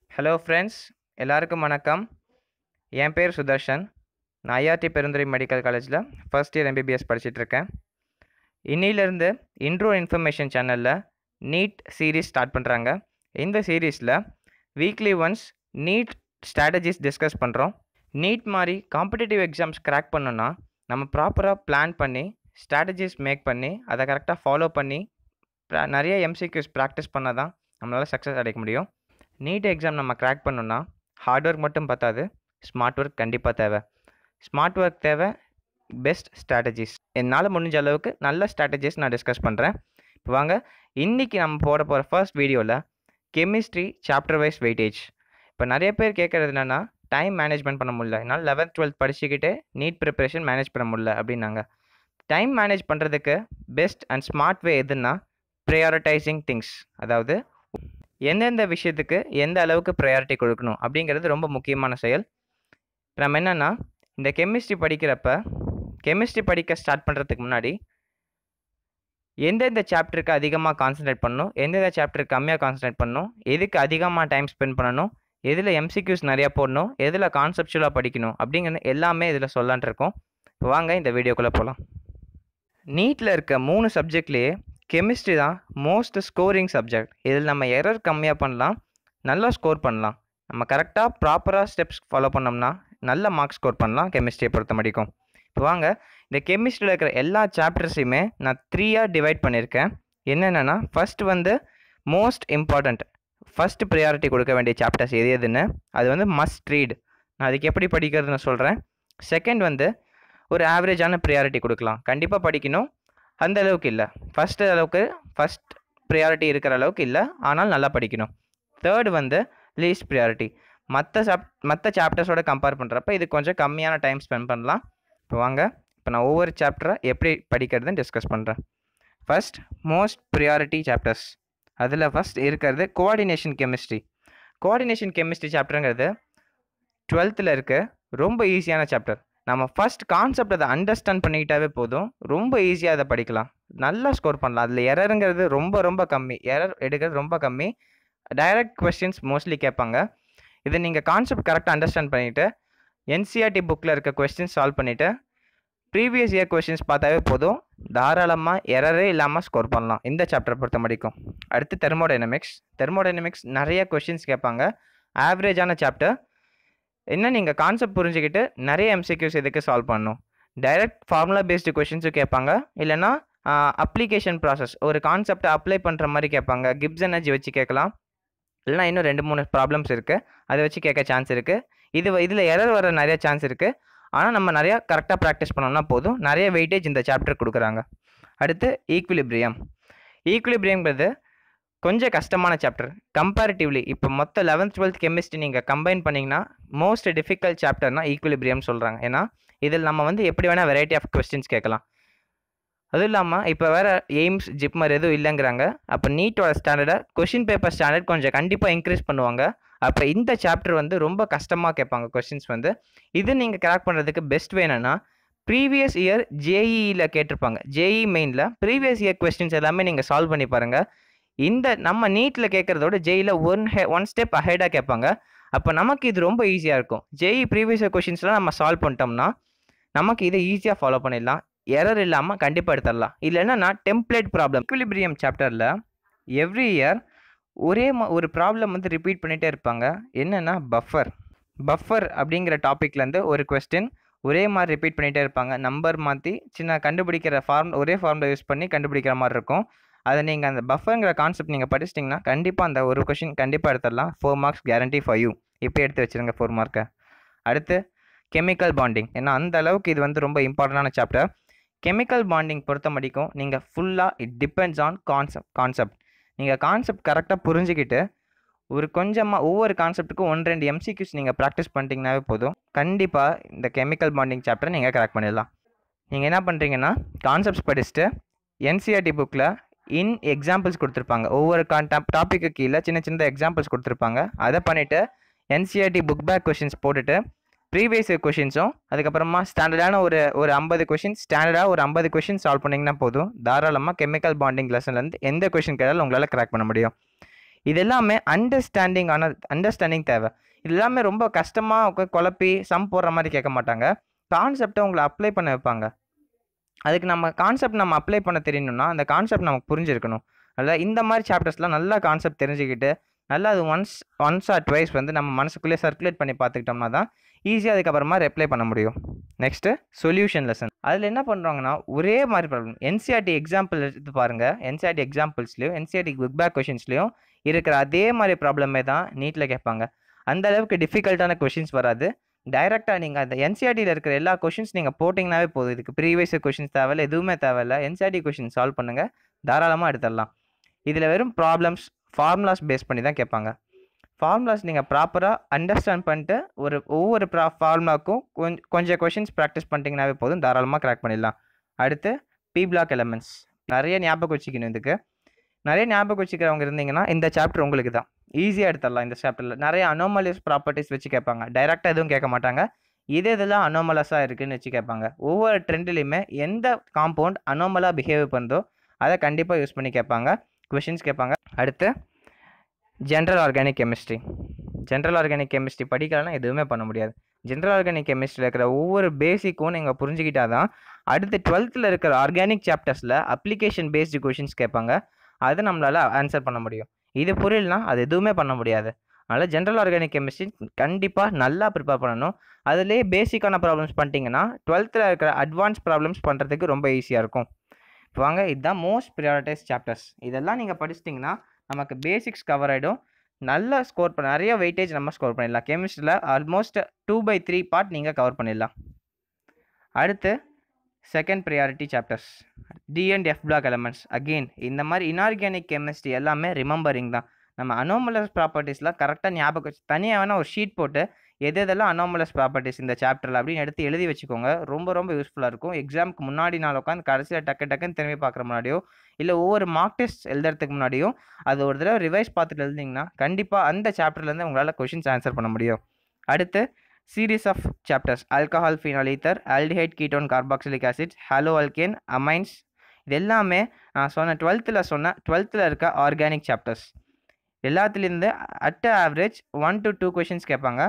hello friends எல்லாருக்கும் வணக்கம் என் பேர் சுதர்ஷன் நான் ஐஆர்டி பெருந்துறை மெடிக்கல் காலேஜில் ஃபர்ஸ்ட் இயர் எம்பிபிஎஸ் படிச்சிட்ருக்கேன் இன்னிலேருந்து இன்ட்ரோ இன்ஃபர்மேஷன் சேனலில் நீட் சீரீஸ் ஸ்டார்ட் பண்ணுறாங்க இந்த சீரீஸில் weekly once NEET strategies discuss பண்ணுறோம் நீட் மாதிரி காம்படிட்டிவ் எக்ஸாம்ஸ் கிராக் பண்ணோன்னா நம்ம ப்ராப்பராக பிளான் பண்ணி ஸ்ட்ராட்டஜிஸ் மேக் பண்ணி அதை கரெக்டாக ஃபாலோ பண்ணி pra- நிறைய எம்சிக்யூஸ் ப்ராக்டிஸ் பண்ணால் தான் நம்மளால் சக்ஸஸ் அடைக்க முடியும் நீட் எக்ஸாம் நம்ம கிராக் பண்ணோன்னா ஹார்ட் ஒர்க் மட்டும் பத்தாது ஸ்மார்ட் ஒர்க் கண்டிப்பாக தேவை ஸ்மார்ட் ஒர்க் தேவை பெஸ்ட் ஸ்ட்ராட்டஜிஸ் என்னால் முடிஞ்ச அளவுக்கு நல்ல ஸ்ட்ராட்டஜிஸ் நான் டிஸ்கஸ் பண்ணுறேன் இப்போ வாங்க இன்றைக்கி நம்ம போட போகிற ஃபர்ஸ்ட் வீடியோவில் கெமிஸ்ட்ரி சாப்டர் வைஸ் வெயிட்டேஜ் இப்போ நிறைய பேர் கேட்குறது என்னென்னா டைம் மேனேஜ்மெண்ட் பண்ண முடியல என்னால் லெவன்த் டுவெல்த் படிச்சுக்கிட்டே நீட் ப்ரிப்பரேஷன் மேனேஜ் பண்ண முடியல அப்படின்னாங்க டைம் மேனேஜ் பண்ணுறதுக்கு பெஸ்ட் அண்ட் ஸ்மார்ட் வே எதுன்னா ப்ரையாரிட்டைசிங் திங்ஸ் அதாவது எந்தெந்த விஷயத்துக்கு எந்த அளவுக்கு ப்ரையாரிட்டி கொடுக்கணும் அப்படிங்கிறது ரொம்ப முக்கியமான செயல் இப்ப நம்ம என்னென்னா இந்த கெமிஸ்ட்ரி படிக்கிறப்ப கெமிஸ்ட்ரி படிக்க ஸ்டார்ட் பண்ணுறதுக்கு முன்னாடி எந்தெந்த சாப்டருக்கு அதிகமாக கான்சன்ட்ரேட் பண்ணணும் எந்தெந்த சாப்டருக்கு கம்மியாக கான்சன்ட்ரேட் பண்ணணும் எதுக்கு அதிகமாக டைம் ஸ்பெண்ட் பண்ணணும் எதில் எம்சிக்யூஸ் நிறையா போடணும் எதில் கான்செப்சுவலாக படிக்கணும் அப்படிங்கிறது எல்லாமே இதில் சொல்லான் இருக்கோம் இப்போ வாங்க இந்த வீடியோக்குள்ளே போகலாம் நீட்டில் இருக்க மூணு சப்ஜெக்ட்லேயே கெமிஸ்ட்ரி தான் மோஸ்ட் ஸ்கோரிங் சப்ஜெக்ட் இதில் நம்ம எரர் கம்மியாக பண்ணலாம் நல்லா ஸ்கோர் பண்ணலாம் நம்ம கரெக்டாக ப்ராப்பராக ஸ்டெப்ஸ் ஃபாலோ பண்ணோம்னா நல்ல மார்க் ஸ்கோர் பண்ணலாம் கெமிஸ்ட்ரியை பொறுத்த முடிக்கும் இப்போ வாங்க இந்த கெமிஸ்ட்ரியில் இருக்கிற எல்லா சாப்டர்ஸையுமே நான் த்ரீயாக டிவைட் பண்ணியிருக்கேன் என்னென்னா ஃபர்ஸ்ட் வந்து மோஸ்ட் இம்பார்ட்டண்ட் ஃபர்ஸ்ட் ப்ரையாரிட்டி கொடுக்க வேண்டிய சாப்டர்ஸ் எது எதுன்னு அது வந்து மஸ்ட் ரீட் நான் அதுக்கு எப்படி படிக்கிறதுன்னு சொல்கிறேன் செகண்ட் வந்து ஒரு ஆவரேஜான ப்ரையாரிட்டி கொடுக்கலாம் கண்டிப்பாக படிக்கணும் அந்த அளவுக்கு இல்லை ஃபஸ்ட்டு அளவுக்கு ஃபஸ்ட் ப்ரையாரிட்டி இருக்கிற அளவுக்கு இல்லை ஆனால் நல்லா படிக்கணும் தேர்ட் வந்து லீஸ்ட் ப்ரையாரிட்டி மற்ற சாப் மற்ற சாப்டர்ஸோட கம்பேர் பண்ணுறப்ப இது கொஞ்சம் கம்மியான டைம் ஸ்பெண்ட் பண்ணலாம் இப்போ வாங்க இப்போ நான் ஒவ்வொரு சாப்டரை எப்படி படிக்கிறதுன்னு டிஸ்கஸ் பண்ணுறேன் ஃபர்ஸ்ட் மோஸ்ட் ப்ரியாரிட்டி சாப்டர்ஸ் அதில் ஃபஸ்ட் இருக்கிறது கோஆர்டினேஷன் கெமிஸ்ட்ரி கோஆர்டினேஷன் கெமிஸ்ட்ரி சாப்டருங்கிறது டுவெல்த்தில் இருக்க ரொம்ப ஈஸியான சாப்டர் நம்ம ஃபர்ஸ்ட் கான்செப்ட் அதை அண்டர்ஸ்டாண்ட் பண்ணிக்கிட்டாவே போதும் ரொம்ப ஈஸியாக அதை படிக்கலாம் நல்லா ஸ்கோர் பண்ணலாம் அதில் எரருங்கிறது ரொம்ப ரொம்ப கம்மி எரர் எடுக்கிறது ரொம்ப கம்மி டைரக்ட் கொஸ்டின்ஸ் மோஸ்ட்லி கேட்பாங்க இதை நீங்கள் கான்செப்ட் கரெக்டாக அண்டர்ஸ்டாண்ட் பண்ணிவிட்டு என்சிஆர்டி புக்கில் இருக்க கொஸ்டின்ஸ் சால்வ் பண்ணிவிட்டு ப்ரீவியஸ் இயர் கொஸ்டின்ஸ் பார்த்தாவே போதும் தாராளமாக எரரே இல்லாமல் ஸ்கோர் பண்ணலாம் இந்த சாப்டர் பொறுத்த முடிக்கும் அடுத்து தெர்மோடைனமிக்ஸ் தெர்மோடைனமிக்ஸ் நிறைய கொஸ்டின்ஸ் கேட்பாங்க ஆவரேஜான சாப்டர் என்ன நீங்கள் கான்செப்ட் புரிஞ்சுக்கிட்டு நிறைய எம்சிக்யூஸ் இதுக்கு சால்வ் பண்ணணும் டைரக்ட் ஃபார்முலா பேஸ்டு கொஷின்ஸும் கேட்பாங்க இல்லைன்னா அப்ளிகேஷன் ப்ராசஸ் ஒரு கான்செப்டை அப்ளை பண்ணுற மாதிரி கேட்பாங்க கிப்ஸ் எனர்ஜி வச்சு கேட்கலாம் இல்லைனா இன்னும் ரெண்டு மூணு ப்ராப்ளம்ஸ் இருக்குது அதை வச்சு கேட்க சான்ஸ் இருக்குது இது இதில் எரர் வர நிறைய சான்ஸ் இருக்குது ஆனால் நம்ம நிறையா கரெக்டாக ப்ராக்டிஸ் பண்ணோம்னா போதும் நிறைய வெயிட்டேஜ் இந்த சாப்டர் கொடுக்குறாங்க அடுத்து ஈக்குலிபிரியம் ஈக்குலிபிரியம்ங்கிறது கொஞ்சம் கஷ்டமான சாப்டர் கம்பேரிட்டிவ்லி இப்போ மொத்த லெவன்த் டுவெல்த் கெமிஸ்ட்ரி நீங்கள் கம்பைன் பண்ணிங்கன்னா மோஸ்ட் டிஃபிகல்ட் சாப்டர்னா ஈக்குலிபிரியம் சொல்கிறாங்க ஏன்னா இதில் நம்ம வந்து எப்படி வேணால் வெரைட்டி ஆஃப் கொஸ்டின்ஸ் கேட்கலாம் அதுவும் இல்லாமல் இப்போ வேறு எய்ம்ஸ் ஜிப்மர் எதுவும் இல்லைங்கிறாங்க அப்போ நீட்டோட ஸ்டாண்டர்டை கொஷின் பேப்பர் ஸ்டாண்டர்ட் கொஞ்சம் கண்டிப்பாக இன்க்ரீஸ் பண்ணுவாங்க அப்போ இந்த சாப்டர் வந்து ரொம்ப கஷ்டமாக கேட்பாங்க கொஸ்டின்ஸ் வந்து இது நீங்கள் கிராக் பண்ணுறதுக்கு பெஸ்ட் வேணும்னா ப்ரீவியஸ் இயர் ஜேஇயில் கேட்டிருப்பாங்க ஜேஇ மெயினில் ப்ரீவியஸ் இயர் கொஸ்டின்ஸ் எல்லாமே நீங்கள் சால்வ் பண்ணி பாருங்கள் இந்த நம்ம நீட்டில் கேட்குறதோட ஜேஇயில் ஒன் ஹே ஒன் ஸ்டெப் அஹெடாக கேட்பாங்க அப்போ நமக்கு இது ரொம்ப ஈஸியாக இருக்கும் ஜேஇ ப்ரீவியஸ் இயர் கொஷின்ஸ்லாம் நம்ம சால்வ் பண்ணிட்டோம்னா நமக்கு இதை ஈஸியாக ஃபாலோ பண்ணிடலாம் எரர் இல்லாமல் கண்டிப்பாக எடுத்துடலாம் இல்லைன்னா நான் டெம்ப்ளேட் ப்ராப்ளம் equilibrium சாப்டரில் எவ்ரி இயர் ஒரே ம ஒரு ப்ராப்ளம் வந்து ரிப்பீட் பண்ணிகிட்டே இருப்பாங்க என்னென்னா பஃபர் பஃபர் அப்படிங்கிற டாப்பிக்லேருந்து ஒரு கொஸ்டின் ஒரே மாதிரி ரிப்பீட் பண்ணிகிட்டே இருப்பாங்க நம்பர் மாற்றி சின்ன கண்டுபிடிக்கிற ஃபார்ம் ஒரே ஃபார்மில் யூஸ் பண்ணி கண்டுபிடிக்கிற மாதிரி இருக்கும் அதை நீங்கள் அந்த பஃபருங்கிற கான்செப்ட் நீங்கள் படிச்சிட்டிங்கன்னா கண்டிப்பாக அந்த ஒரு கொஷின் கண்டிப்பாக எடுத்துடலாம் four marks guarantee for you இப்போ எடுத்து வச்சுருங்க ஃபோர் மார்க்கை அடுத்து கெமிக்கல் பாண்டிங் ஏன்னா அந்த அளவுக்கு இது வந்து ரொம்ப இம்பார்ட்டண்டான சாப்டர் கெமிக்கல் பாண்டிங் பொறுத்த முடிக்கும் நீங்கள் ஃபுல்லாக it depends on concept concept நீங்கள் கான்செப்ட் கரெக்டாக புரிஞ்சுக்கிட்டு ஒரு கொஞ்சமாக ஒவ்வொரு கான்செப்ட்டுக்கும் ஒன்று ரெண்டு எம்சிக்யூஸ் நீங்கள் ப்ராக்டிஸ் பண்ணிட்டீங்கனாவே போதும் கண்டிப்பாக இந்த கெமிக்கல் பாண்டிங் சாப்டரை நீங்கள் கிராக் பண்ணிடலாம் நீங்கள் என்ன பண்ணுறீங்கன்னா கான்செப்ட்ஸ் படிச்சுட்டு என்சிஆர்டி புக்கில் இன் எக்ஸாம்பிள்ஸ் கொடுத்துருப்பாங்க ஒவ்வொரு கான் டாப்பிக்கு கீழே சின்ன சின்ன எக்ஸாம்பிள்ஸ் கொடுத்துருப்பாங்க அதை பண்ணிவிட்டு என்சிஆர்டி புக் பேக் கொஷின்ஸ் போட்டுட்டு ப்ரீவியஸ் கொஷின்ஸும் அதுக்கப்புறமா ஸ்டாண்டர்டான ஒரு ஒரு ஐம்பது கொஷின் ஸ்டாண்டர்டாக ஒரு ஐம்பது கொஷின் சால்வ் பண்ணிங்கன்னா போதும் தாராளமாக கெமிக்கல் பாண்டிங் லெசன்லேருந்து எந்த கொஷின் கேட்டாலும் உங்களால் கிராக் பண்ண முடியும் இது எல்லாமே அண்டர்ஸ்டாண்டிங் ஆன அண்டர்ஸ்டாண்டிங் தேவை இது எல்லாமே ரொம்ப கஷ்டமாக குழப்பி சம் போடுற மாதிரி கேட்க மாட்டாங்க கான்செப்டை உங்களை அப்ளை பண்ண வைப்பாங்க அதுக்கு நம்ம கான்செப்ட் நம்ம அப்ளை பண்ண தெரியணும்னா அந்த கான்செப்ட் நமக்கு புரிஞ்சிருக்கணும் அதாவது இந்த மாதிரி சாப்டர்ஸ்லாம் நல்லா கான்செப்ட் தெரிஞ்சுக்கிட்டு நல்லா அது ஒன்ஸ் ஒன்ஸ் ஆர் ட்வைஸ் வந்து நம்ம மனசுக்குள்ளே சர்க்குலேட் பண்ணி பார்த்துக்கிட்டோம்னா தான் ஈஸியாக அதுக்கப்புறமா ரெப்ளை பண்ண முடியும் நெக்ஸ்ட்டு சொல்யூஷன் லெசன் அதில் என்ன பண்ணுறாங்கன்னா ஒரே மாதிரி ப்ராப்ளம் என்சிஆர்டி எக்ஸாம்பிள் எடுத்து பாருங்கள் என்சிஆர்டி எக்ஸாம்பிள்ஸ்லையும் என்சிஆர்டி புக் பேக் கொஷின்ஸ்லையும் இருக்கிற அதே மாதிரி ப்ராப்ளமே தான் நீட்டில் கேட்பாங்க அந்த அளவுக்கு டிஃபிகல்ட்டான கொஷின்ஸ் வராது டைரெக்டாக நீங்கள் அந்த என்சிஆர்டியில் இருக்கிற எல்லா கொஷின்ஸ் நீங்கள் போட்டிங்கனாவே போதும் இதுக்கு ப்ரீவியஸ் கொஷின்ஸ் தேவையில்ல எதுவுமே தேவையில்ல என்சிஆர்டி கொஷின் சால்வ் பண்ணுங்கள் தாராளமாக எடுத்துடலாம் இதில் வெறும் ப்ராப்ளம்ஸ் ஃபார்முலாஸ் பேஸ் பண்ணி தான் கேட்பாங்க ஃபார்முலாஸ் நீங்கள் ப்ராப்பராக அண்டர்ஸ்டாண்ட் பண்ணிட்டு ஒரு ஒவ்வொரு ப்ரா ஃபார்முலாவுக்கும் கொஞ்சம் கொஞ்சம் கொஷின்ஸ் ப்ராக்டிஸ் பண்ணிட்டீங்கனாவே போதும் தாராளமாக கிராக் பண்ணிடலாம் அடுத்து பி பிளாக் எலமெண்ட்ஸ் நிறைய ஞாபகம் வச்சுக்கணும் இதுக்கு நிறைய ஞாபகம் வச்சுக்கிறவங்க இருந்தீங்கன்னா இந்த சாப்டர் உங்களுக்கு தான் ஈஸியாக எடுத்துடலாம் இந்த சாப்டரில் நிறைய அனோமலிஸ் ப்ராப்பர்ட்டிஸ் வச்சு கேட்பாங்க டைரெக்டாக எதுவும் கேட்க மாட்டாங்க இது இதெல்லாம் அனோமலஸாக இருக்குன்னு வச்சு கேட்பாங்க ஒவ்வொரு ட்ரெண்ட்லேயுமே எந்த காம்பவுண்ட் அனோமலாக பிஹேவ் பண்ணுதோ அதை கண்டிப்பாக யூஸ் பண்ணி கேட்பாங்க கொஷின்ஸ் கேட்பாங்க அடுத்து general organic chemistry general organic chemistry படிக்கலன்னா எதுவுமே பண்ண முடியாது ஜென்ரல் ஆர்கானிக் கெமிஸ்ட்ரியில் இருக்கிற ஒவ்வொரு பேசிக்கும் நீங்கள் புரிஞ்சுக்கிட்டா தான் அடுத்து டுவெல்த்தில் இருக்கிற ஆர்கானிக் சாப்டர்ஸில் அப்ளிகேஷன் பேஸ்டு கொஷின்ஸ் கேட்பாங்க அதை நம்மளால் ஆன்சர் பண்ண முடியும் இது புரியலனா அது எதுவுமே பண்ண முடியாது அதனால் ஜென்ரல் ஆர்கானிக் கெமிஸ்ட்ரி கண்டிப்பாக நல்லா ப்ரிப்பேர் பண்ணணும் அதுலேயே பேசிக்கான ப்ராப்ளம்ஸ் பண்ணிட்டீங்கன்னா டுவெல்த்தில் இருக்கிற அட்வான்ஸ் ப்ராப்ளம்ஸ் பண்ணுறதுக்கு ரொம்ப ஈஸியாக இருக்கும் வாங்க இதுதான் மோஸ்ட் ப்ரியாரிட்டைஸ் சாப்டர்ஸ் இதெல்லாம் நீங்கள் படிச்சிட்டிங்கன்னா நமக்கு பேசிக்ஸ் கவர் ஆகிடும் நல்லா ஸ்கோர் பண்ண நிறைய வெயிட்டேஜ் நம்ம ஸ்கோர் பண்ணிடலாம் கெமிஸ்ட்ரியில் almost two by three part நீங்கள் கவர் பண்ணிடலாம் அடுத்து second priority chapters D and F block elements again இந்த மாதிரி இன்ஆர்கானிக் கெமிஸ்ட்ரி எல்லாமே ரிமெம்பரிங் தான் நம்ம அனோமலஸ் ப்ராப்பர்ட்டிஸ்லாம் கரெக்டாக ஞாபகம் வச்சு தனியாக வேணால் ஒரு ஷீட் போட்டு எது எதெல்லாம் அனோமலஸ் ப்ராப்பர்ட்டிஸ் இந்த சாப்டரில் அப்படின்னு எடுத்து எழுதி வச்சுக்கோங்க ரொம்ப ரொம்ப யூஸ்ஃபுல்லாக இருக்கும் எக்ஸாமுக்கு முன்னாடி நாள் உட்காந்து கடைசியில் டக்கு டக்குன்னு திரும்பி பார்க்குற முன்னாடியோ இல்லை ஒவ்வொரு மார்க் டெஸ்ட் எழுதுறதுக்கு முன்னாடியும் அது ஒரு தடவை ரிவைஸ் பார்த்துட்டு எழுதிங்கன்னா கண்டிப்பாக அந்த சாப்டர்லேருந்து உங்களால் கொஷின்ஸ் ஆன்சர் பண்ண முடியும் அடுத்து series of chapters alcohol phenol ether aldehyde ketone carboxylic acid haloalkane amines இது எல்லாமே நான் சொன்ன டுவெல்த்தில் சொன்ன டுவெல்த்தில் இருக்க ஆர்கானிக் சாப்டர்ஸ் எல்லாத்துலேருந்து at average one to two questions கேட்பாங்க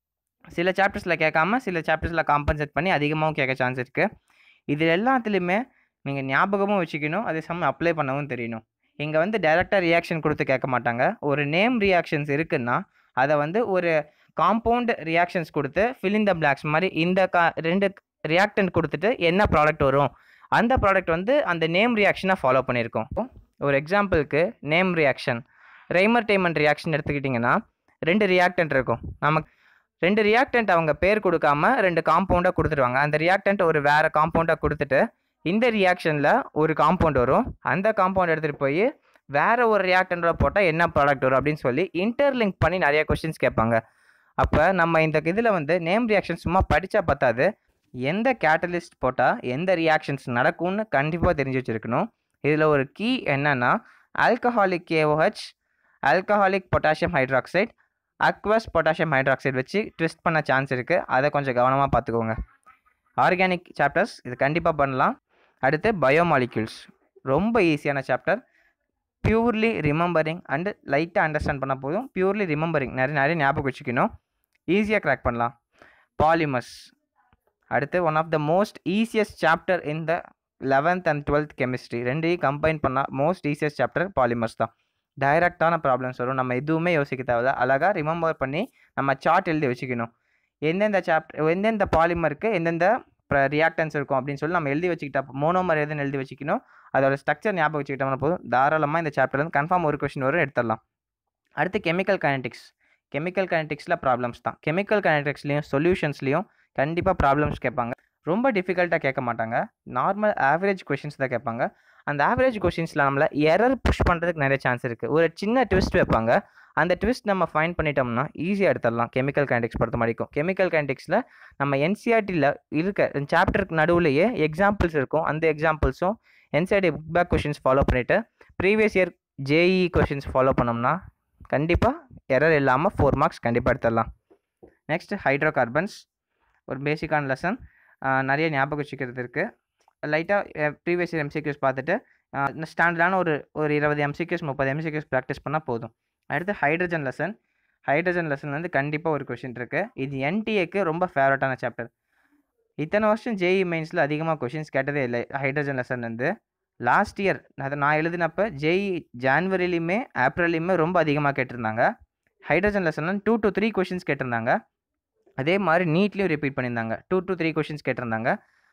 சில சாப்டர்ஸில் கேட்காம சில சாப்டர்ஸில் காம்பன்சேட் பண்ணி அதிகமாகவும் கேட்க சான்ஸ் இருக்குது இது எல்லாத்துலேயுமே நீங்கள் ஞாபகமும் வச்சுக்கணும் அதே சமயம் அப்ளை பண்ணவும் தெரியணும் இங்கே வந்து டைரெக்டாக ரியாக்ஷன் கொடுத்து கேட்க மாட்டாங்க ஒரு நேம் ரியாக்ஷன்ஸ் இருக்குன்னா அதை வந்து ஒரு காம்பவுண்ட் ரியாக்ஷன்ஸ் கொடுத்து ஃபில் த பிளாக்ஸ் மாதிரி இந்த கா ரெண்டு ரியாக்டன்ட் கொடுத்துட்டு என்ன ப்ராடக்ட் வரும் அந்த ப்ராடக்ட் வந்து அந்த நேம் ரியாக்ஷனை ஃபாலோ பண்ணியிருக்கோம் ஒரு எக்ஸாம்பிளுக்கு நேம் ரியாக்ஷன் ரைமர்டைமண்ட் ரியாக்ஷன் எடுத்துக்கிட்டிங்கன்னா ரெண்டு ரியாக்டன்ட் இருக்கும் நமக்கு ரெண்டு ரியாக்டன்ட் அவங்க பேர் கொடுக்காம ரெண்டு காம்பவுண்டாக கொடுத்துருவாங்க அந்த ரியாக்டன்ட் ஒரு வேறு காம்பவுண்டாக கொடுத்துட்டு இந்த ரியாக்ஷனில் ஒரு காம்பவுண்ட் வரும் அந்த காம்பவுண்ட் எடுத்துகிட்டு போய் வேறு ஒரு ரியாக்டண்டோட போட்டால் என்ன ப்ராடக்ட் வரும் அப்படின்னு சொல்லி இன்டர்லிங்க் பண்ணி நிறைய கொஸ்டின்ஸ் கேட்பாங்க அப்போ நம்ம இந்த இதில் வந்து நேம் ரியாக்ஷன் சும்மா படித்தா பத்தாது எந்த கேட்டலிஸ்ட் போட்டால் எந்த ரியாக்ஷன்ஸ் நடக்கும்னு கண்டிப்பாக தெரிஞ்சு வச்சுருக்கணும் இதில் ஒரு கீ என்னென்னா alcoholic KOH alcoholic potassium hydroxide aqueous potassium hydroxide வச்சு ட்விஸ்ட் பண்ண சான்ஸ் இருக்குது அதை கொஞ்சம் கவனமாக பார்த்துக்கோங்க ஆர்கானிக் சாப்டர்ஸ் இது கண்டிப்பாக பண்ணலாம் அடுத்து பயோமாலிக்யூல்ஸ் ரொம்ப ஈஸியான சாப்டர் பியூர்லி ரிமெம்பரிங் அண்டு லைட்டாக அண்டர்ஸ்டாண்ட் பண்ண போதும் பியூர்லி ரிமெம்பரிங் நிறைய நிறைய ஞாபகம் வச்சுக்கணும் ஈஸியாக கிராக் பண்ணலாம் பாலிமர்ஸ் அடுத்து one of the most easiest chapter in the eleventh and twelfth chemistry ரெண்டையும் கம்பைன் பண்ணால் மோஸ்ட் ஈஸியஸ்ட் சாப்டர் பாலிமர்ஸ் தான் டைரக்டான ப்ராப்ளம்ஸ் வரும் நம்ம எதுவுமே யோசிக்க தேவையில்ல அழகாக ரிமெம்பர் பண்ணி நம்ம சார்ட் எழுதி வச்சுக்கணும் எந்தெந்த சாப்டர் எந்தெந்த பாலிமருக்கு எந்தெந்த ரியாக்டன்ஸ் இருக்கும் அப்படின்னு சொல்லி நம்ம எழுதி வச்சுக்கிட்டா மோனோமர் எதுன்னு எழுதி வச்சுக்கணும் அதோட ஸ்ட்ரக்சர் ஞாபகம் வச்சுக்கிட்டோம்னா போதும் தாராளமாக இந்த சாப்டர்லேருந்து கன்ஃபார்ம் ஒரு கொஷின் வரும் எடுத்துடலாம் அடுத்து கெமிக்கல் கைனடிக்ஸ் கெமிக்கல் கைனடிக்ஸில் ப்ராப்ளம்ஸ் தான் கெமிக்கல் கைனடிக்ஸ்லேயும் சொல்யூஷன்ஸ்லேயும் கண்டிப்பாக ப்ராப்ளம்ஸ் கேட்பாங்க ரொம்ப டிஃபிகல்ட்டாக கேட்க மாட்டாங்க நார்மல் ஆவரேஜ் கொஷின்ஸ் தான் கேட்பாங்க அந்த ஆவரேஜ் கொஷின்ஸில் நம்மளை எரர் புஷ் பண்ணுறதுக்கு நிறைய சான்ஸ் இருக்குது ஒரு சின்ன ட்விஸ்ட் வைப்பாங்க அந்த ட்விஸ்ட் நம்ம ஃபைன் பண்ணிட்டோம்னா ஈஸியாக எடுத்துடலாம் கெமிக்கல் கைனடிக்ஸ் பொறுத்த வரைக்கும் கெமிக்கல் கைனடிக்ஸில் நம்ம என்சிஆர்டியில் இருக்க சாப்டருக்கு நடுவுலையே எக்ஸாம்பிள்ஸ் இருக்கும் அந்த எக்ஸாம்பிள்ஸும் NCERT book back questions follow பண்ணிவிட்டு previous year JEE questions follow பண்ணோம்னா கண்டிப்பாக எரர் இல்லாமல் ஃபோர் மார்க்ஸ் கண்டிப்பாக எடுத்துடலாம் நெக்ஸ்ட் ஹைட்ரோ கார்பன்ஸ் ஒரு பேசிக்கான லெசன் நிறைய ஞாபகம் வச்சுக்கிறது இருக்குது லைட்டாக ப்ரீவியஸ் இயர் எம்சிக்யூஸ் பார்த்துட்டு ஸ்டாண்டர்டான ஒரு ஒரு இருபது எம்சிக்யூஸ் முப்பது எம்சிக்யூஸ் ப்ராக்டிஸ் பண்ணால் போதும் அடுத்து ஹைட்ரஜன் லெசன் ஹைட்ரஜன் லெசன் வந்து கண்டிப்பாக ஒரு கொஷின் இருக்குது இது என்டிஏக்கு ரொம்ப ஃபேவரட்டான சாப்டர் இத்தனை வருஷம் ஜேஇ மெயின்ஸில் அதிகமாக கொஷின்ஸ் கேட்டதே இல்லை ஹைட்ரஜன் லெசன் வந்து லாஸ்ட் இயர் அதை நான் எழுதினப்ப ஜேஇ ஜான்வரிலையுமே ஏப்ரல்லையுமே ரொம்ப அதிகமாக கேட்டிருந்தாங்க ஹைட்ரஜன் லெசனில் டூ டு த்ரீ கொஷின்ஸ் கேட்டிருந்தாங்க அதே மாதிரி நீட்லேயும் ரிப்பீட் பண்ணியிருந்தாங்க டூ டு த்ரீ கொஷின்ஸ் கேட்டிருந்தாங்க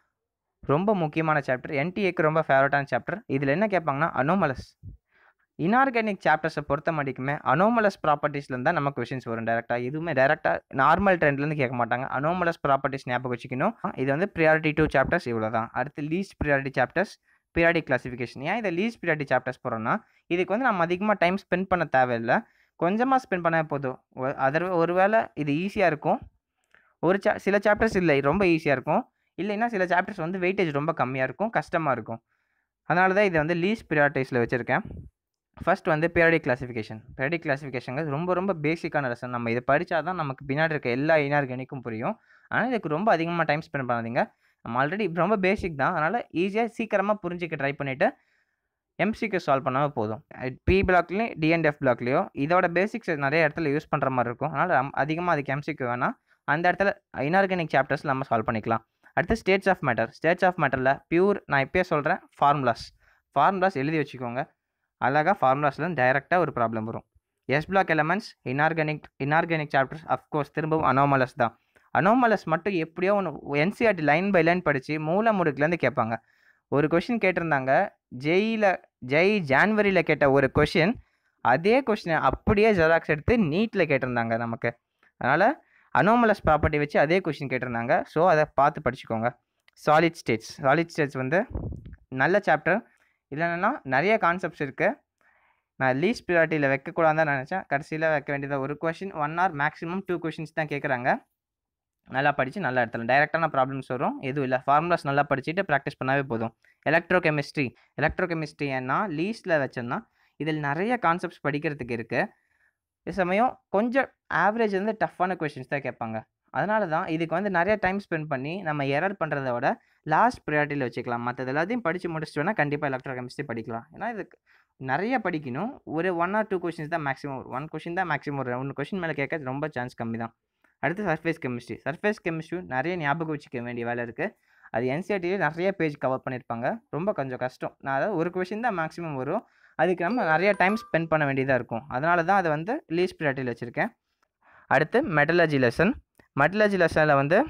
ரொம்ப முக்கியமான சாப்டர் என்டிஏக்கு ரொம்ப ஃபேவரட்டான சாப்டர் இதில் என்ன கேட்பாங்கன்னா அனோமலஸ் இன்ஆர்கானிக் சாப்டர்ஸை பொறுத்த மாட்டிக்குமே அனோமலஸ் ப்ராப்பர்ட்டிஸ்லேருந்து தான் நம்ம கொஷின்ஸ் வரும் டேரெக்டாக எதுவுமே டேரெக்டாக நார்மல் ட்ரெண்ட்லேருந்து கேட்க மாட்டாங்க அனோமலஸ் ப்ராப்பர்ட்டிஸ் ஞாபகம் வச்சுக்கணும் இது வந்து ப்ரியாரிட்டி டூ சாப்டர்ஸ் இவ்வளோ தான் அடுத்து least priority chapters periodic classification ஏன் இதை லீஸ்ட் ப்ரியாரிட்டி சாப்டர்ஸ் போகிறோன்னா இதுக்கு வந்து நம்ம அதிகமாக டைம் ஸ்பெண்ட் பண்ண தேவையில்லை கொஞ்சமாக ஸ்பெண்ட் பண்ணால் போதும் அதர் ஒருவேளை இது ஈஸியாக இருக்கும் ஒரு சா சில சாப்டர்ஸ் இல்லை ரொம்ப ஈஸியாக இருக்கும் இல்லைன்னா சில சாப்டர்ஸ் வந்து வெயிட்டேஜ் ரொம்ப கம்மியாக இருக்கும் கஷ்டமாக இருக்கும் அதனால தான் இதை வந்து லீஸ்ட் ப்ரியாரிட்டிஸில் வச்சுருக்கேன் ஃபர்ஸ்ட் வந்து பீரியாடிக் கிளாசிஃபிகேஷன் பீரியாடிக் கிளாசிஃபிகேஷன் ரொம்ப ரொம்ப பேசிக்கான லெசன் நம்ம இதை படித்தா தான் நமக்கு பின்னாடி இருக்க எல்லா இனார்கானிக்கும் புரியும் ஆனால் இதுக்கு ரொம்ப அதிகமாக டைம் ஸ்பெண்ட் பண்ணாதீங்க நம்ம ஆல்ரெடி ரொம்ப பேசிக் தான் அதனால் ஈஸியாக சீக்கிரமாக புரிஞ்சிக்க ட்ரை பண்ணிவிட்டு எம்சிக்கு சால்வ் பண்ணாமல் போதும் பி பிளாக்லேயும் டிஎன்எஃப் பிளாக்லேயோ இதோட பேசிக்ஸ் நிறைய இடத்துல யூஸ் பண்ணுற மாதிரி இருக்கும் அதனால் அதிகமாக அதுக்கு எம்சிக்கு வேணாம் அந்த இடத்துல இன்ஆர்கானிக் சாப்டர்ஸ் நம்ம சால்வ் பண்ணிக்கலாம் அடுத்து states of matter states of மேட்டரில் பியூர் நான் இப்போயே சொல்கிறேன் ஃபார்முலாஸ் ஃபார்முலாஸ் எழுதி வச்சுக்கோங்க அழகாக ஃபார்முலாஸில் டைரெக்டாக ஒரு ப்ராப்ளம் வரும் S block elements inorganic inorganic chapters of course திரும்பவும் அனோமலஸ் தான் அனோமலஸ் மட்டும் எப்படியோ ஒன்று என்சிஆர்டி லைன் பை லைன் படித்து மூல முடுக்குலேருந்து கேட்பாங்க ஒரு கொஷின் கேட்டிருந்தாங்க ஜெயியில் ஜெய் ஜான்வரியில் கேட்ட ஒரு கொஷின் அதே கொஷினை அப்படியே ஜெராக்ஸ் எடுத்து நீட்டில் கேட்டிருந்தாங்க நமக்கு அதனால் அனோமலஸ் ப்ராப்பர்ட்டி வச்சு அதே கொஷின் கேட்டிருந்தாங்க ஸோ அதை பார்த்து படிச்சுக்கோங்க சாலிட் ஸ்டேட்ஸ் சாலிட் ஸ்டேட்ஸ் வந்து நல்ல சாப்டர் இதில் என்னென்னா நிறைய கான்செப்ட்ஸ் இருக்குது நான் லீஸ்ட் ப்ரியாரிட்டியில் வைக்கக்கூடாதுன்னு தான் நினச்சேன் கடைசியில் வைக்க வேண்டியது ஒரு question one hour maximum two questions தான் கேட்குறாங்க நல்லா படித்து நல்லா எடுத்துலாம் டைரெக்டான ப்ராப்ளம்ஸ் வரும் எதுவும் இல்லை ஃபார்முலாஸ் நல்லா படிச்சுட்டு ப்ராக்டிஸ் பண்ணாவே போதும் எலக்ட்ரோ கெமிஸ்ட்ரி எலக்ட்ரோ கெமிஸ்ட்ரி ஏன்னா லீஸ்ட்டில் வச்சோன்னா இதில் நிறைய கான்செப்ட்ஸ் படிக்கிறதுக்கு இருக்குது இதே சமயம் கொஞ்சம் ஆவரேஜ் வந்து டஃப்பான கொஷின்ஸ் தான் கேட்பாங்க அதனால தான் இதுக்கு வந்து நிறைய டைம் ஸ்பெண்ட் பண்ணி நம்ம எரர் பண்ணுறத விட லாஸ்ட் ப்ரியாரிட்டியில் வச்சுக்கலாம் மற்றது எல்லாத்தையும் படித்து முடிச்சிட்டோன்னா கண்டிப்பாக எலக்ட்ரோ கெமிஸ்ட்ரி படிக்கலாம் ஏன்னா இதுக்கு நிறைய படிக்கணும் ஒரு ஒன் ஆர் டூ கொஷின்ஸ் தான் மேக்ஸிமம் ஒன் கொஷின் தான் மேக்ஸிமம் ஒரு ஒன்று கொஷின் மேலே கேட்க ரொம்ப சான்ஸ் கம்மி தான் அடுத்து சர்ஃபேஸ் கெமிஸ்ட்ரி சர்ஃபேஸ் கெமிஸ்ட்ரி நிறைய ஞாபகம் வச்சுக்க வேண்டிய வேலை இருக்குது அது என்சிஆர்டிலே நிறைய பேஜ் கவர் பண்ணியிருப்பாங்க ரொம்ப கொஞ்சம் கஷ்டம் நான் அதாவது ஒரு கொஷின் தான் மேக்ஸிமம் வரும் அதுக்கு நம்ம நிறைய டைம் ஸ்பெண்ட் பண்ண வேண்டியதாக இருக்கும் அதனால தான் அதை வந்து லீஸ்ட் ப்ரியாரிட்டியில் வச்சுருக்கேன் அடுத்து மெட்டலர்ஜி லெசன் மெட்டலர்ஜி லெசனில் வந்து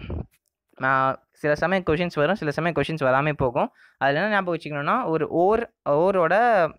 சில சமயம் கொஷின்ஸ் வரும் சில சமயம் கொஷின்ஸ் வராமல் போகும் அதில் என்ன ஞாபகம் வச்சுக்கணுன்னா ஒரு ஓர் ஓரோட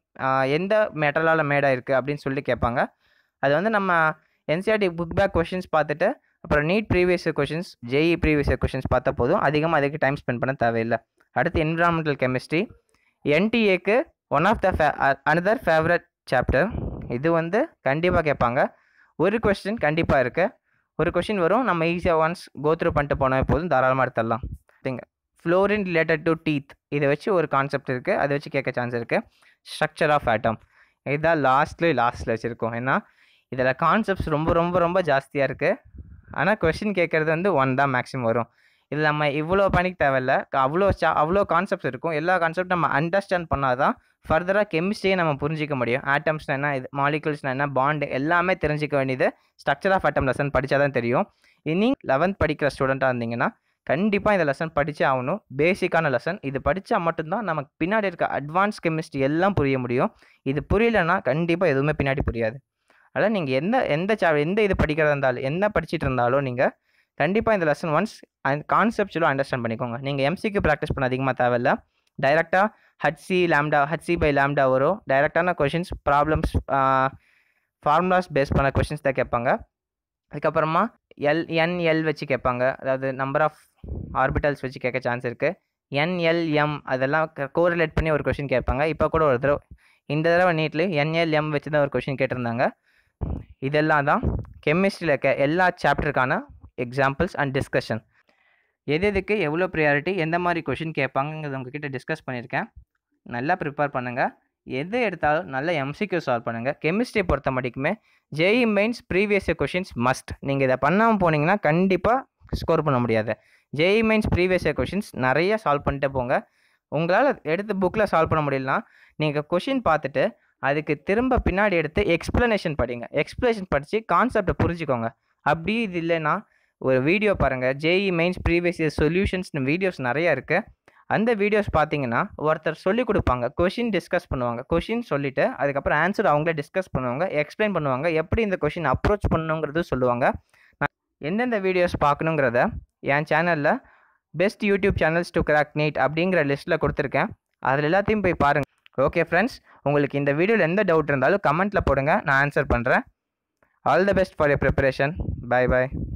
எந்த மெட்டலால் மேடாக இருக்குது அப்படின்னு சொல்லி கேட்பாங்க அது வந்து நம்ம என்சிஆர்டி புக் பேக் கொஷின்ஸ் பார்த்துட்டு அப்புறம் NEET previous questions JEE previous questions பார்த்தா போதும் அதிகமாக அதுக்கு டைம் ஸ்பெண்ட் பண்ண தேவையில்லை அடுத்து என்விரான்மெண்டல் கெமிஸ்ட்ரி என்டிஏக்கு ஒன் ஆஃப் த ஃபே அனதர் ஃபேவரட் சாப்டர் இது வந்து கண்டிப்பாக கேட்பாங்க ஒரு கொஸ்டின் கண்டிப்பாக இருக்குது ஒரு கொஷின் வரும் நம்ம ஈஸியாக ஒன்ஸ் கோத்ரூ பண்ணிட்டு போனால் போதும் தாராளமாக எடுத்துடலாம் திங்க ஃப்ளோரின் ரிலேட்டட் டு டீத் இதை வச்சு ஒரு கான்செப்ட் இருக்குது அதை வச்சு கேட்க சான்ஸ் இருக்குது ஸ்ட்ரக்சர் ஆஃப் ஆட்டம் இதுதான் லாஸ்ட்லேயே லாஸ்ட்டில் வச்சுருக்கோம் ஏன்னா இதில் கான்செப்ட்ஸ் ரொம்ப ரொம்ப ரொம்ப ஜாஸ்தியாக இருக்குது ஆனால் கொஷின் கேட்குறது வந்து ஒன் தான் மேக்ஸிமம் வரும் இதில் நம்ம இவ்வளோ பண்ணிக்க தேவையில்ல அவ்வளோ சா அவ்வளோ கான்செப்ட்ஸ் இருக்கும் எல்லா கான்செப்ட் நம்ம அண்டர்ஸ்டாண்ட் பண்ணால் தான் ஃபர்தராக கெமிஸ்ட்ரியை நம்ம புரிஞ்சிக்க முடியும் ஆட்டம்ஸ்னா என்ன இது மாலிகுல்ஸ்னா என்ன பாண்டு எல்லாமே தெரிஞ்சிக்க வேண்டியது ஸ்ட்ரக்சர் ஆஃப் ஆட்டம் லெசன் படித்தா தான் தெரியும் இனி லெவன்த் படிக்கிற ஸ்டூடெண்ட்டாக இருந்தீங்கன்னா கண்டிப்பாக இந்த லெசன் படித்தே ஆகணும் பேசிக்கான லெசன் இது படித்தா மட்டும்தான் நமக்கு பின்னாடி இருக்க அட்வான்ஸ் கெமிஸ்ட்ரி எல்லாம் புரிய முடியும் இது புரியலன்னா கண்டிப்பாக எதுவுமே பின்னாடி புரியாது அதனால் நீங்கள் எந்த எந்த சா எந்த இது படிக்கிறதா இருந்தாலும் என்ன படிச்சுட்டு இருந்தாலும் நீங்கள் கண்டிப்பாக இந்த லெசன் ஒன்ஸ் கான்செப்ட்ஸுவலாக அண்டர்ஸ்டாண்ட் பண்ணிக்கோங்க நீங்கள் எம்சிக்கு ப்ராக்டிஸ் பண்ண அதிகமாக தேவையில்ல டைரெக்டாக H C lambda H C by lambda வரும் டைரெக்டான கொஷின்ஸ் ப்ராப்ளம்ஸ் ஃபார்முலாஸ் பேஸ் பண்ண கொஷின்ஸ் தான் கேட்பாங்க அதுக்கப்புறமா எல் என்எல் வச்சு கேட்பாங்க அதாவது நம்பர் ஆஃப் ஆர்பிட்டல்ஸ் வச்சு கேட்க சான்ஸ் இருக்குது என்எல்எம் அதெல்லாம் கோரிலேட் பண்ணி ஒரு கொஷின் கேட்பாங்க இப்போ கூட ஒரு தடவை இந்த தடவை நீட்லி என்எல்எம் வச்சு தான் ஒரு கொஷின் கேட்டிருந்தாங்க இதெல்லாம் தான் கெமிஸ்ட்ரியில் இருக்க எல்லா சாப்டருக்கான எக்ஸாம்பிள்ஸ் அண்ட் டிஸ்கஷன் எது எதுக்கு எவ்வளோ ப்ரியாரிட்டி எந்த மாதிரி கொஷின் கேட்பாங்கிறத உங்ககிட்ட டிஸ்கஸ் பண்ணியிருக்கேன் நல்லா ப்ரிப்பேர் பண்ணுங்கள் எது எடுத்தாலும் நல்ல எம்சிக்யூ சால்வ் பண்ணுங்கள் கெமிஸ்ட்ரியை பொறுத்த மட்டுக்குமே JEE mains previous questions must நீங்கள் இதை பண்ணாமல் போனீங்கன்னா கண்டிப்பாக ஸ்கோர் பண்ண முடியாது ஜேஇ மெயின்ஸ் ப்ரீவியஸ் கொஷின்ஸ் நிறைய சால்வ் பண்ணிட்டு போங்க உங்களால் எடுத்து புக்கில் சால்வ் பண்ண முடியலனா நீங்கள் கொஷின் பார்த்துட்டு அதுக்கு திரும்ப பின்னாடி எடுத்து எக்ஸ்ப்ளனேஷன் படிங்க எக்ஸ்ப்ளனேஷன் படித்து கான்செப்டை புரிஞ்சுக்கோங்க அப்படி இது இல்லைன்னா ஒரு வீடியோ பாருங்கள் ஜேஇ மெயின்ஸ் ப்ரீவியஸ் இயர் சொல்யூஷன்ஸ்னு வீடியோஸ் நிறைய இருக்குது அந்த வீடியோஸ் பார்த்தீங்கன்னா ஒருத்தர் சொல்லி கொடுப்பாங்க கொஷின் டிஸ்கஸ் பண்ணுவாங்க கொஷின் சொல்லிவிட்டு அதுக்கப்புறம் ஆன்சர் அவங்களே டிஸ்கஸ் பண்ணுவாங்க எக்ஸ்பிளைன் பண்ணுவாங்க எப்படி இந்த கொஷின் அப்ரோச் பண்ணணுங்கிறது சொல்லுவாங்க நான் எந்தெந்த வீடியோஸ் பார்க்கணுங்கிறத என் சேனலில் best YouTube channels to crack NEET அப்படிங்கிற லிஸ்ட்டில் கொடுத்துருக்கேன் அதில் எல்லாத்தையும் போய் பாருங்கள் ஓகே ஃப்ரெண்ட்ஸ் உங்களுக்கு இந்த வீடியோவில் எந்த டவுட் இருந்தாலும் கமெண்ட்டில் போடுங்க நான் ஆன்சர் பண்ணுறேன் all the best for your preparation bye bye